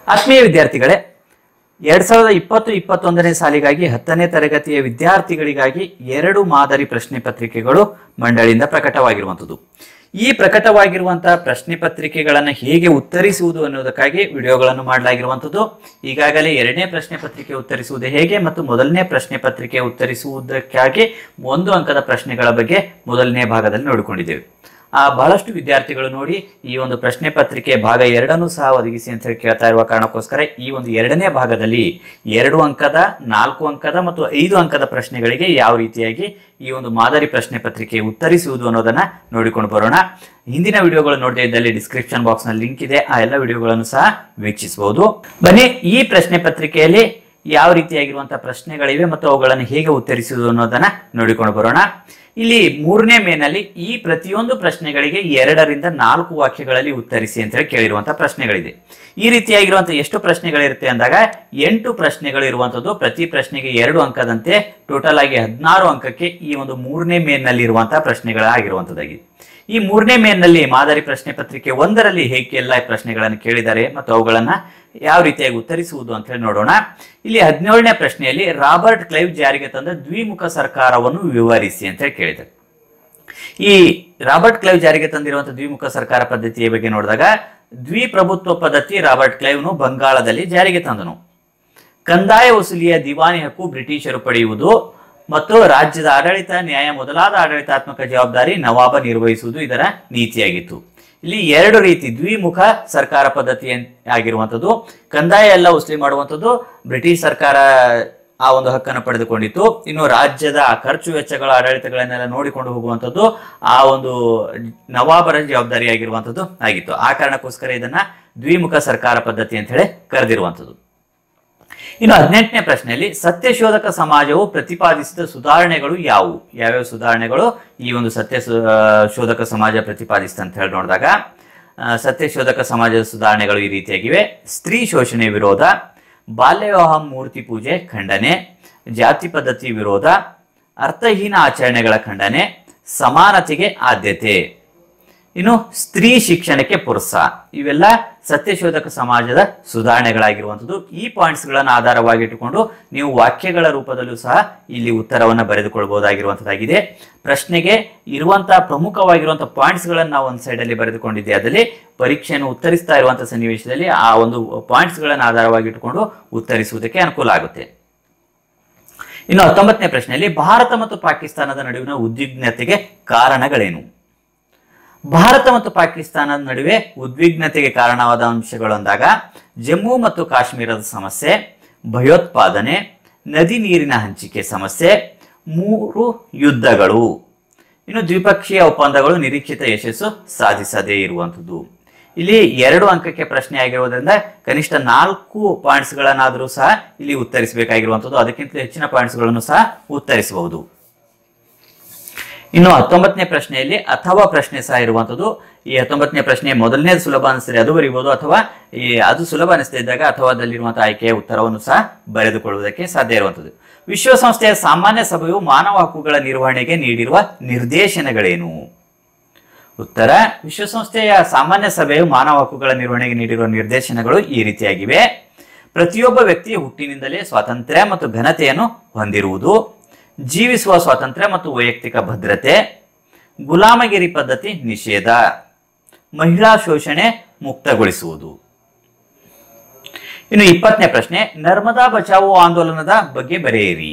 ಆತ್ಮೀಯ ವಿದ್ಯಾರ್ಥಿಗಳೇ ಎರಡ್ ಸಾವಿರದ ಇಪ್ಪತ್ತು ಇಪ್ಪತ್ತೊಂದನೇ ಸಾಲಿಗಾಗಿ ಹತ್ತನೇ ತರಗತಿಯ ವಿದ್ಯಾರ್ಥಿಗಳಿಗಾಗಿ ಎರಡು ಮಾದರಿ ಪ್ರಶ್ನೆ ಪತ್ರಿಕೆಗಳು ಮಂಡಳಿಯಿಂದ ಪ್ರಕಟವಾಗಿರುವಂಥದ್ದು ಈ ಪ್ರಕಟವಾಗಿರುವಂತಹ ಪ್ರಶ್ನೆ ಪತ್ರಿಕೆಗಳನ್ನು ಹೇಗೆ ಉತ್ತರಿಸುವುದು ಅನ್ನೋದಕ್ಕಾಗಿ ವಿಡಿಯೋಗಳನ್ನು ಮಾಡಲಾಗಿರುವಂಥದ್ದು ಈಗಾಗಲೇ ಎರಡನೇ ಪ್ರಶ್ನೆ ಪತ್ರಿಕೆ ಉತ್ತರಿಸುವುದು ಹೇಗೆ ಮತ್ತು ಮೊದಲನೇ ಪ್ರಶ್ನೆ ಪತ್ರಿಕೆ ಉತ್ತರಿಸುವುದಕ್ಕಾಗಿ ಒಂದು ಅಂಕದ ಪ್ರಶ್ನೆಗಳ ಬಗ್ಗೆ ಮೊದಲನೇ ಭಾಗದಲ್ಲಿ ನೋಡಿಕೊಂಡಿದ್ದೇವೆ ಆ ಬಹಳಷ್ಟು ವಿದ್ಯಾರ್ಥಿಗಳು ನೋಡಿ ಈ ಒಂದು ಪ್ರಶ್ನೆ ಪತ್ರಿಕೆ ಭಾಗ ಎರಡನ್ನು ಸಹ ಒದಗಿಸಿ ಅಂತ ಹೇಳಿ ಕೇಳ್ತಾ ಇರುವ ಕಾರಣಕ್ಕೋಸ್ಕರ ಈ ಒಂದು ಎರಡನೇ ಭಾಗದಲ್ಲಿ ಎರಡು ಅಂಕದ ನಾಲ್ಕು ಅಂಕದ ಮತ್ತು ಐದು ಅಂಕದ ಪ್ರಶ್ನೆಗಳಿಗೆ ಯಾವ ರೀತಿಯಾಗಿ ಈ ಒಂದು ಮಾದರಿ ಪ್ರಶ್ನೆ ಪತ್ರಿಕೆ ಉತ್ತರಿಸುವುದು ಅನ್ನೋದನ್ನ ನೋಡಿಕೊಂಡು ಬರೋಣ ಹಿಂದಿನ ವಿಡಿಯೋಗಳು ನೋಡದೇ ಇದ್ದಲ್ಲಿ ಡಿಸ್ಕ್ರಿಪ್ಷನ್ ಬಾಕ್ಸ್ ನಲ್ಲಿ ಲಿಂಕ್ ಇದೆ ಆ ಎಲ್ಲ ವಿಡಿಯೋಗಳನ್ನು ಸಹ ವೀಕ್ಷಿಸಬಹುದು ಬನ್ನಿ ಈ ಪ್ರಶ್ನೆ ಪತ್ರಿಕೆಯಲ್ಲಿ ಯಾವ ರೀತಿಯಾಗಿರುವಂತಹ ಪ್ರಶ್ನೆಗಳಿವೆ ಮತ್ತು ಅವುಗಳನ್ನು ಹೇಗೆ ಉತ್ತರಿಸುವುದು ಅನ್ನೋದನ್ನ ನೋಡಿಕೊಂಡು ಬರೋಣ ಇಲ್ಲಿ ಮೂರನೇ ಮೇನಲ್ಲಿ ಈ ಪ್ರತಿಯೊಂದು ಪ್ರಶ್ನೆಗಳಿಗೆ ಎರಡರಿಂದ ನಾಲ್ಕು ವಾಕ್ಯಗಳಲ್ಲಿ ಉತ್ತರಿಸಿ ಅಂತ ಹೇಳಿ ಕೇಳಿರುವಂತಹ ಪ್ರಶ್ನೆಗಳಿದೆ ಈ ರೀತಿಯಾಗಿರುವಂತಹ ಎಷ್ಟು ಪ್ರಶ್ನೆಗಳಿರುತ್ತೆ ಅಂದಾಗ ಎಂಟು ಪ್ರಶ್ನೆಗಳು ಇರುವಂತದ್ದು ಪ್ರತಿ ಪ್ರಶ್ನೆಗೆ ಎರಡು ಅಂಕದಂತೆ ಟೋಟಲ್ ಆಗಿ ಹದಿನಾರು ಅಂಕಕ್ಕೆ ಈ ಒಂದು ಮೂರನೇ ಮೇನ್ನಲ್ಲಿ ಇರುವಂತಹ ಪ್ರಶ್ನೆಗಳಾಗಿರುವಂತದ್ದಾಗಿದೆ ಈ ಮೂರನೇ ಮೇನ್ನಲ್ಲಿ ಮಾದರಿ ಪ್ರಶ್ನೆ ಪತ್ರಿಕೆ ಒಂದರಲ್ಲಿ ಹೇಗೆ ಎಲ್ಲ ಪ್ರಶ್ನೆಗಳನ್ನು ಕೇಳಿದ್ದಾರೆ ಮತ್ತು ಅವುಗಳನ್ನ ಯಾವ ರೀತಿಯಾಗಿ ಉತ್ತರಿಸುವುದು ಅಂತ ಹೇಳಿ ನೋಡೋಣ ಇಲ್ಲಿ ಹದಿನೇಳನೇ ಪ್ರಶ್ನೆಯಲ್ಲಿ ರಾಬರ್ಟ್ ಕ್ಲೈವ್ ಜಾರಿಗೆ ತಂದ ದ್ವಿಮುಖ ಸರ್ಕಾರವನ್ನು ವಿವರಿಸಿ ಅಂತ ಹೇಳಿ ಕೇಳಿದ್ದಾರೆ ಈ ರಾಬರ್ಟ್ ಕ್ಲೈವ್ ಜಾರಿಗೆ ತಂದಿರುವಂತಹ ದ್ವಿಮುಖ ಸರ್ಕಾರ ಪದ್ಧತಿಯ ಬಗ್ಗೆ ನೋಡಿದಾಗ ದ್ವಿಪ್ರಭುತ್ವ ಪದ್ಧತಿ ರಾಬರ್ಟ್ ಕ್ಲೈವ್ನು ಬಂಗಾಳದಲ್ಲಿ ಜಾರಿಗೆ ತಂದನು ಕಂದಾಯ ವಸೂಲಿಯ ದಿವಾನಿ ಹಕ್ಕು ಬ್ರಿಟಿಷರು ಪಡೆಯುವುದು ಮತ್ತು ರಾಜ್ಯದ ಆಡಳಿತ ನ್ಯಾಯ ಮೊದಲಾದ ಆಡಳಿತಾತ್ಮಕ ಜವಾಬ್ದಾರಿ ನವಾಬ ನಿರ್ವಹಿಸುವುದು ಇದರ ನೀತಿಯಾಗಿತ್ತು ಇಲ್ಲಿ ಎರಡು ರೀತಿ ದ್ವಿಮುಖ ಸರ್ಕಾರ ಪದ್ಧತಿ ಅನ್- ಆಗಿರುವಂಥದ್ದು ಕಂದಾಯ ಎಲ್ಲ ವಸೂಲಿ ಮಾಡುವಂಥದ್ದು ಬ್ರಿಟಿಷ್ ಸರ್ಕಾರ ಆ ಒಂದು ಹಕ್ಕನ್ನು ಪಡೆದುಕೊಂಡಿತ್ತು ಇನ್ನು ರಾಜ್ಯದ ಆ ಖರ್ಚು ವೆಚ್ಚಗಳ ಆಡಳಿತಗಳನ್ನೆಲ್ಲ ನೋಡಿಕೊಂಡು ಹೋಗುವಂಥದ್ದು ಆ ಒಂದು ನವಾಬರ ಜವಾಬ್ದಾರಿ ಆಗಿರುವಂಥದ್ದು ಆಗಿತ್ತು ಆ ಕಾರಣಕ್ಕೋಸ್ಕರ ಇದನ್ನ ದ್ವಿಮುಖ ಸರ್ಕಾರ ಪದ್ಧತಿ ಅಂತ ಹೇಳಿ ಕರೆದಿರುವಂಥದ್ದು ಇನ್ನು ಹದಿನೆಂಟನೇ ಪ್ರಶ್ನೆಯಲ್ಲಿ ಸತ್ಯಶೋಧಕ ಸಮಾಜವು ಪ್ರತಿಪಾದಿಸಿದ ಸುಧಾರಣೆಗಳು ಯಾವುವು ಯಾವ್ಯಾವ ಸುಧಾರಣೆಗಳು ಈ ಒಂದು ಸತ್ಯ ಸು- ಆ, ಶೋಧಕ ಸಮಾಜ ಪ್ರತಿಪಾದಿಸಿದ ಅಂತ ಹೇಳಿ ನೋಡಿದಾಗ ಆ, ಸತ್ಯಶೋಧಕ ಸಮಾಜದ ಸುಧಾರಣೆಗಳು ಈ ರೀತಿಯಾಗಿವೆ ಸ್ತ್ರೀ ಶೋಷಣೆ ವಿರೋಧ ಬಾಲ್ಯ ವಿವಾಹ ಮೂರ್ತಿ ಪೂಜೆ ಖಂಡನೆ ಜಾತಿ ಪದ್ಧತಿ ವಿರೋಧ ಅರ್ಥಹೀನ ಆಚರಣೆಗಳ ಖಂಡನೆ ಸಮಾನತೆಗೆ ಆದ್ಯತೆ ಇನ್ನು ಸ್ತ್ರೀ ಶಿಕ್ಷಣಕ್ಕೆ ಪ್ರೋತ್ಸಾಹ ಇವೆಲ್ಲ ಸತ್ಯಶೋಧಕ ಸಮಾಜದ ಸುಧಾರಣೆಗಳಾಗಿರುವಂಥದ್ದು ಈ ಪಾಯಿಂಟ್ಸ್ ಗಳನ್ನು ಆಧಾರವಾಗಿಟ್ಟುಕೊಂಡು ನೀವು ವಾಕ್ಯಗಳ ರೂಪದಲ್ಲೂ ಸಹ ಇಲ್ಲಿ ಉತ್ತರವನ್ನು ಬರೆದುಕೊಳ್ಬಹುದಾಗಿರುವಂತದ್ದಾಗಿದೆ ಪ್ರಶ್ನೆಗೆ ಇರುವಂತಹ ಪ್ರಮುಖವಾಗಿರುವಂತಹ ಪಾಯಿಂಟ್ಸ್ ಗಳನ್ನು ನಾವು ಒಂದು ಸೈಡ್ ಅಲ್ಲಿ ಬರೆದುಕೊಂಡಿದ್ದೆ ಅದರಲ್ಲಿ ಪರೀಕ್ಷೆಯನ್ನು ಉತ್ತರಿಸ್ತಾ ಇರುವಂತಹ ಸನ್ನಿವೇಶದಲ್ಲಿ ಆ ಒಂದು ಪಾಯಿಂಟ್ಸ್ ಗಳನ್ನು ಆಧಾರವಾಗಿಟ್ಟುಕೊಂಡು ಉತ್ತರಿಸುವುದಕ್ಕೆ ಅನುಕೂಲ ಆಗುತ್ತೆ ಇನ್ನು ಹತ್ತೊಂಬತ್ತನೇ ಪ್ರಶ್ನೆಯಲ್ಲಿ ಭಾರತ ಮತ್ತು ಪಾಕಿಸ್ತಾನದ ನಡುವಿನ ಉದ್ವಿಗ್ನತೆಗೆ ಕಾರಣಗಳೇನು ಭಾರತ ಮತ್ತು ಪಾಕಿಸ್ತಾನದ ನಡುವೆ ಉದ್ವಿಗ್ನತೆಗೆ ಕಾರಣವಾದ ಅಂಶಗಳು ಅಂದಾಗ ಜಮ್ಮು ಮತ್ತು ಕಾಶ್ಮೀರದ ಸಮಸ್ಯೆ ಭಯೋತ್ಪಾದನೆ ನದಿ ನೀರಿನ ಹಂಚಿಕೆ ಸಮಸ್ಯೆ ಮೂರು ಯುದ್ಧಗಳು ಇನ್ನು ದ್ವಿಪಕ್ಷೀಯ ಒಪ್ಪಂದಗಳು ನಿರೀಕ್ಷಿತ ಯಶಸ್ಸು ಸಾಧಿಸದೇ ಇರುವಂಥದ್ದು ಇಲ್ಲಿ ಎರಡು ಅಂಕಕ್ಕೆ ಪ್ರಶ್ನೆ ಆಗಿರುವುದರಿಂದ ಕನಿಷ್ಠ ನಾಲ್ಕು ಪಾಯಿಂಟ್ಸ್ ಗಳನ್ನಾದರೂ ಸಹ ಇಲ್ಲಿ ಉತ್ತರಿಸಬೇಕಾಗಿರುವಂಥದ್ದು ಅದಕ್ಕಿಂತ ಹೆಚ್ಚಿನ ಪಾಯಿಂಟ್ಸ್ ಗಳನ್ನು ಸಹ ಉತ್ತರಿಸಬಹುದು ಇನ್ನು ಹತ್ತೊಂಬತ್ತನೇ ಪ್ರಶ್ನೆಯಲ್ಲಿ ಅಥವಾ ಪ್ರಶ್ನೆ ಸಹ ಇರುವಂಥದ್ದು ಈ ಹತ್ತೊಂಬತ್ತನೇ ಪ್ರಶ್ನೆ ಮೊದಲನೇ ಸುಲಭ ಅನಿಸಿದ್ರೆ ಅದು ಬರೀಬಹುದು ಅಥವಾ ಈ ಅದು ಸುಲಭ ಅನಿಸ್ತಾ ಇದ್ದಾಗ ಅಥವಾದಲ್ಲಿರುವಂತಹ ಆಯ್ಕೆಯ ಉತ್ತರವನ್ನು ಸಹ ಬರೆದುಕೊಳ್ಳುವುದಕ್ಕೆ ಸಾಧ್ಯ ಇರುವಂಥದ್ದು ವಿಶ್ವಸಂಸ್ಥೆಯ ಸಾಮಾನ್ಯ ಸಭೆಯು ಮಾನವ ಹಕ್ಕುಗಳ ನಿರ್ವಹಣೆಗೆ ನೀಡಿರುವ ನಿರ್ದೇಶನಗಳೇನು ಉತ್ತರ ವಿಶ್ವಸಂಸ್ಥೆಯ ಸಾಮಾನ್ಯ ಸಭೆಯು ಮಾನವ ಹಕ್ಕುಗಳ ನಿರ್ವಹಣೆಗೆ ನೀಡಿರುವ ನಿರ್ದೇಶನಗಳು ಈ ರೀತಿಯಾಗಿವೆ ಪ್ರತಿಯೊಬ್ಬ ವ್ಯಕ್ತಿಯ ಹುಟ್ಟಿನಿಂದಲೇ ಸ್ವಾತಂತ್ರ್ಯ ಮತ್ತು ಘನತೆಯನ್ನು ಹೊಂದಿರುವುದು ಜೀವಿಸುವ ಸ್ವಾತಂತ್ರ್ಯ ಮತ್ತು ವೈಯಕ್ತಿಕ ಭದ್ರತೆ ಗುಲಾಮಗಿರಿ ಪದ್ಧತಿ ನಿಷೇಧ ಮಹಿಳಾ ಶೋಷಣೆ ಮುಕ್ತಗೊಳಿಸುವುದು ಇನ್ನು ಇಪ್ಪತ್ತನೇ ಪ್ರಶ್ನೆ ನರ್ಮದಾ ಬಚಾವೋ ಆಂದೋಲನದ ಬಗ್ಗೆ ಬರೆಯಿರಿ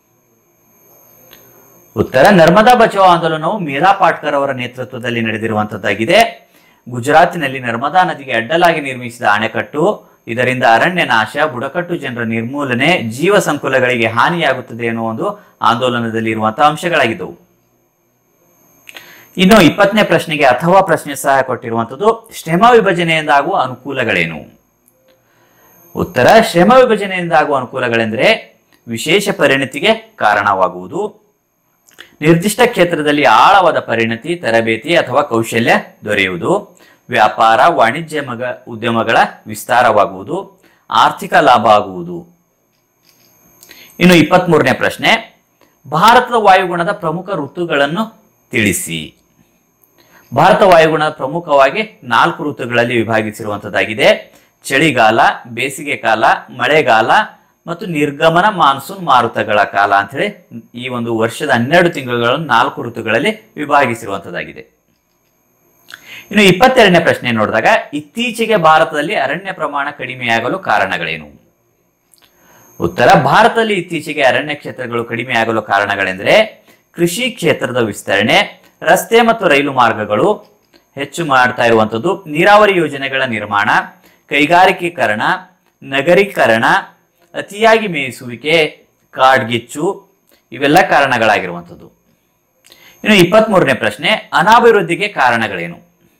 ಉತ್ತರ ನರ್ಮದಾ ಬಚಾವೋ ಆಂದೋಲನವು ಮೀರಾ ಪಾಟ್ಕರ್ ಅವರ ನೇತೃತ್ವದಲ್ಲಿ ನಡೆದಿರುವಂತದ್ದಾಗಿದೆ ಗುಜರಾತಿನಲ್ಲಿ ನರ್ಮದಾ ನದಿಗೆ ಅಡ್ಡಲಾಗಿ ನಿರ್ಮಿಸಿದ ಅಣೆಕಟ್ಟು ಇದರಿಂದ ಅರಣ್ಯ ನಾಶ ಬುಡಕಟ್ಟು ಜನರ ನಿರ್ಮೂಲನೆ ಜೀವ ಸಂಕುಲಗಳಿಗೆ ಹಾನಿಯಾಗುತ್ತದೆ ಎನ್ನುವ ಒಂದು ಆಂದೋಲನದಲ್ಲಿ ಇರುವಂತಹ ಅಂಶಗಳಾಗಿದ್ದವು ಇನ್ನು ಇಪ್ಪತ್ತನೇ ಪ್ರಶ್ನೆಗೆ ಅಥವಾ ಪ್ರಶ್ನೆ ಸಹ ಕೊಟ್ಟಿರುವಂತದ್ದು ಶ್ರಮ ವಿಭಜನೆಯಿಂದಾಗುವ ಅನುಕೂಲಗಳೇನು ಉತ್ತರ ಶ್ರಮ ವಿಭಜನೆಯಿಂದ ಆಗುವ ಅನುಕೂಲಗಳೆಂದರೆ ವಿಶೇಷ ಪರಿಣತಿಗೆ ಕಾರಣವಾಗುವುದು ನಿರ್ದಿಷ್ಟ ಕ್ಷೇತ್ರದಲ್ಲಿ ಆಳವಾದ ಪರಿಣತಿ ತರಬೇತಿ ಅಥವಾ ಕೌಶಲ್ಯ ದೊರೆಯುವುದು ವ್ಯಾಪಾರ ವಾಣಿಜ್ಯ ಮಗ ಉದ್ಯಮಗಳ ವಿಸ್ತಾರವಾಗುವುದು ಆರ್ಥಿಕ ಲಾಭ ಆಗುವುದು ಇನ್ನು ಇಪ್ಪತ್ಮೂರನೇ ಪ್ರಶ್ನೆ ಭಾರತದ ವಾಯುಗುಣದ ಪ್ರಮುಖ ಋತುಗಳನ್ನು ತಿಳಿಸಿ ಭಾರತ ವಾಯುಗುಣ ಪ್ರಮುಖವಾಗಿ ನಾಲ್ಕು ಋತುಗಳಲ್ಲಿ ವಿಭಾಗಿಸಿರುವಂತದ್ದಾಗಿದೆ ಚಳಿಗಾಲ ಬೇಸಿಗೆ ಕಾಲ ಮಳೆಗಾಲ ಮತ್ತು ನಿರ್ಗಮನ ಮಾನ್ಸೂನ್ ಮಾರುತಗಳ ಕಾಲ ಅಂತ ಹೇಳಿ ಈ ಒಂದು ವರ್ಷದ ಹನ್ನೆರಡು ತಿಂಗಳುಗಳನ್ನು ನಾಲ್ಕು ಋತುಗಳಲ್ಲಿ ವಿಭಾಗಿಸಿರುವಂತದ್ದಾಗಿದೆ ಇನ್ನು ಇಪ್ಪತ್ತೆರಡನೇ ಪ್ರಶ್ನೆ ನೋಡಿದಾಗ ಇತ್ತೀಚೆಗೆ ಭಾರತದಲ್ಲಿ ಅರಣ್ಯ ಪ್ರಮಾಣ ಕಡಿಮೆಯಾಗಲು ಕಾರಣಗಳೇನು ಉತ್ತರ ಭಾರತದಲ್ಲಿ ಇತ್ತೀಚೆಗೆ ಅರಣ್ಯ ಕ್ಷೇತ್ರಗಳು ಕಡಿಮೆಯಾಗಲು ಕಾರಣಗಳೆಂದರೆ ಕೃಷಿ ಕ್ಷೇತ್ರದ ವಿಸ್ತರಣೆ ರಸ್ತೆ ಮತ್ತು ರೈಲು ಮಾರ್ಗಗಳು ಹೆಚ್ಚು ಮಾಡ್ತಾ ಇರುವಂಥದ್ದು ನೀರಾವರಿ ಯೋಜನೆಗಳ ನಿರ್ಮಾಣ ಕೈಗಾರಿಕೀಕರಣ ನಗರೀಕರಣ ಅತಿಯಾಗಿ ಮೇಯಿಸುವಿಕೆ ಕಾಡ್ಗಿಚ್ಚು ಇವೆಲ್ಲ ಕಾರಣಗಳಾಗಿರುವಂಥದ್ದು ಇನ್ನು ಇಪ್ಪತ್ಮೂರನೇ ಪ್ರಶ್ನೆ ಅನಾಭಿವೃದ್ಧಿಗೆ ಕಾರಣಗಳೇನು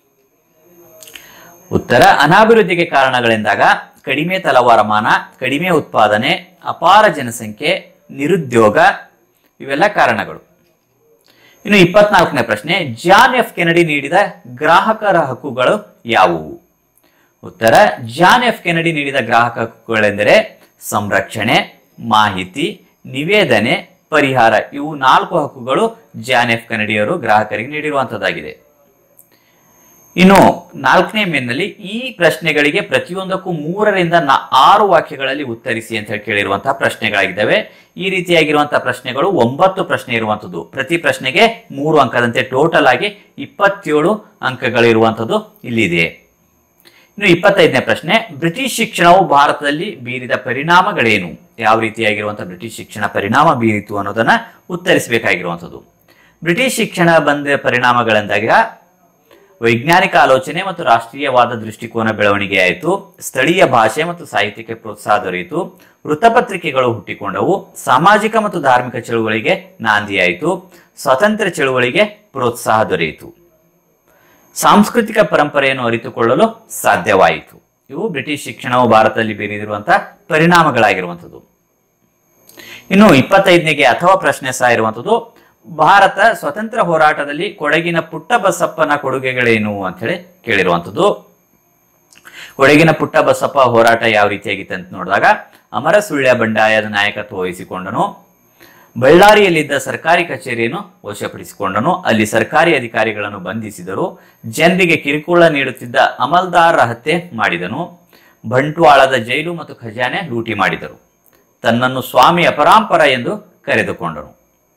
ಉತ್ತರ ಅನಾಭಿವೃದ್ಧಿಗೆ ಕಾರಣಗಳೆಂದಾಗ ಕಡಿಮೆ ತಲವಾರಮಾನ ಕಡಿಮೆ ಉತ್ಪಾದನೆ ಅಪಾರ ಜನಸಂಖ್ಯೆ ನಿರುದ್ಯೋಗ ಇವೆಲ್ಲ ಕಾರಣಗಳು ಇನ್ನು ಇಪ್ಪತ್ನಾಲ್ಕನೇ ಪ್ರಶ್ನೆ ಜಾನ್ ಎಫ್ ಕೆನಡಿ ನೀಡಿದ ಗ್ರಾಹಕರ ಹಕ್ಕುಗಳು ಯಾವುವು ಉತ್ತರ ಜಾನ್ ಎಫ್ ಕೆನಡಿ ನೀಡಿದ ಗ್ರಾಹಕ ಹಕ್ಕುಗಳೆಂದರೆ ಸಂರಕ್ಷಣೆ ಮಾಹಿತಿ ನಿವೇದನೆ ಪರಿಹಾರ ಇವು ನಾಲ್ಕು ಹಕ್ಕುಗಳು ಜಾನ್ ಎಫ್ ಕೆನಡಿಯವರು ಗ್ರಾಹಕರಿಗೆ ನೀಡಿರುವಂತದ್ದಾಗಿದೆ ಇನ್ನು ನಾಲ್ಕನೇ ಮೇನ್ನಲ್ಲಿ ಈ ಪ್ರಶ್ನೆಗಳಿಗೆ ಪ್ರತಿಯೊಂದಕ್ಕೂ ಮೂರರಿಂದ ನಾ ಆರು ವಾಕ್ಯಗಳಲ್ಲಿ ಉತ್ತರಿಸಿ ಅಂತ ಹೇಳಿ ಕೇಳಿರುವಂತಹ ಪ್ರಶ್ನೆಗಳಾಗಿದ್ದಾವೆ ಈ ರೀತಿಯಾಗಿರುವಂತಹ ಪ್ರಶ್ನೆಗಳು ಒಂಬತ್ತು ಪ್ರಶ್ನೆ ಇರುವಂತದ್ದು ಪ್ರತಿ ಪ್ರಶ್ನೆಗೆ ಮೂರು ಅಂಕದಂತೆ ಟೋಟಲ್ ಆಗಿ ಇಪ್ಪತ್ತೇಳು ಅಂಕಗಳಿರುವಂತದ್ದು ಇಲ್ಲಿದೆ ಇನ್ನು ಇಪ್ಪತ್ತೈದನೇ ಪ್ರಶ್ನೆ ಬ್ರಿಟಿಷ್ ಶಿಕ್ಷಣವು ಭಾರತದಲ್ಲಿ ಬೀರಿದ ಪರಿಣಾಮಗಳೇನು ಯಾವ ರೀತಿಯಾಗಿರುವಂತಹ ಬ್ರಿಟಿಷ್ ಶಿಕ್ಷಣ ಪರಿಣಾಮ ಬೀರಿತು ಅನ್ನೋದನ್ನ ಉತ್ತರಿಸಬೇಕಾಗಿರುವಂಥದ್ದು ಬ್ರಿಟಿಷ್ ಶಿಕ್ಷಣ ಬಂದ ಪರಿಣಾಮಗಳೆಂದಾಗ ವೈಜ್ಞಾನಿಕ ಆಲೋಚನೆ ಮತ್ತು ರಾಷ್ಟ್ರೀಯವಾದ ದೃಷ್ಟಿಕೋನ ಬೆಳವಣಿಗೆ ಆಯಿತು ಸ್ಥಳೀಯ ಭಾಷೆ ಮತ್ತು ಸಾಹಿತ್ಯಕ್ಕೆ ಪ್ರೋತ್ಸಾಹ ದೊರೆಯಿತು ವೃತ್ತಪತ್ರಿಕೆಗಳು ಹುಟ್ಟಿಕೊಂಡವು ಸಾಮಾಜಿಕ ಮತ್ತು ಧಾರ್ಮಿಕ ಚಳುವಳಿಗೆ ನಾಂದಿಯಾಯಿತು ಸ್ವಾತಂತ್ರ್ಯ ಚಳುವಳಿಗೆ ಪ್ರೋತ್ಸಾಹ ದೊರೆಯಿತು ಸಾಂಸ್ಕೃತಿಕ ಪರಂಪರೆಯನ್ನು ಅರಿತುಕೊಳ್ಳಲು ಸಾಧ್ಯವಾಯಿತು ಇವು ಬ್ರಿಟಿಷ್ ಶಿಕ್ಷಣವು ಭಾರತದಲ್ಲಿ ಬೀರಿದಿರುವಂತಹ ಪರಿಣಾಮಗಳಾಗಿರುವಂಥದ್ದು ಇನ್ನು ಇಪ್ಪತ್ತೈದನೇಗೆ ಅಥವಾ ಪ್ರಶ್ನೆ ಸಹ ಇರುವಂಥದ್ದು ಭಾರತ ಸ್ವತಂತ್ರ ಹೋರಾಟದಲ್ಲಿ ಕೊಡಗಿನ ಪುಟ್ಟ ಬಸಪ್ಪನ ಕೊಡುಗೆಗಳೇನು ಅಂತ ಹೇಳಿ ಕೇಳಿರುವಂಥದ್ದು ಕೊಡಗಿನ ಪುಟ್ಟ ಬಸಪ್ಪ ಹೋರಾಟ ಯಾವ ರೀತಿಯಾಗಿತ್ತು ಅಂತ ನೋಡಿದಾಗ ಅಮರ ಸುಳ್ಯ ಬಂಡಾಯದ ನಾಯಕತ್ವ ವಹಿಸಿಕೊಂಡನು ಬಳ್ಳಾರಿಯಲ್ಲಿದ್ದ ಸರ್ಕಾರಿ ಕಚೇರಿಯನ್ನು ವಶಪಡಿಸಿಕೊಂಡನು ಅಲ್ಲಿ ಸರ್ಕಾರಿ ಅಧಿಕಾರಿಗಳನ್ನು ಬಂಧಿಸಿದರು ಜನರಿಗೆ ಕಿರುಕುಳ ನೀಡುತ್ತಿದ್ದ ಅಮಲ್ದಾರ ಹತ್ಯೆ ಮಾಡಿದನು ಬಂಟ್ವಾಳದ ಜೈಲು ಮತ್ತು ಖಜಾನೆ ಲೂಟಿ ಮಾಡಿದರು ತನ್ನನ್ನು ಸ್ವಾಮಿ ಅಪರಾಂಪರ ಎಂದು ಕರೆದುಕೊಂಡನು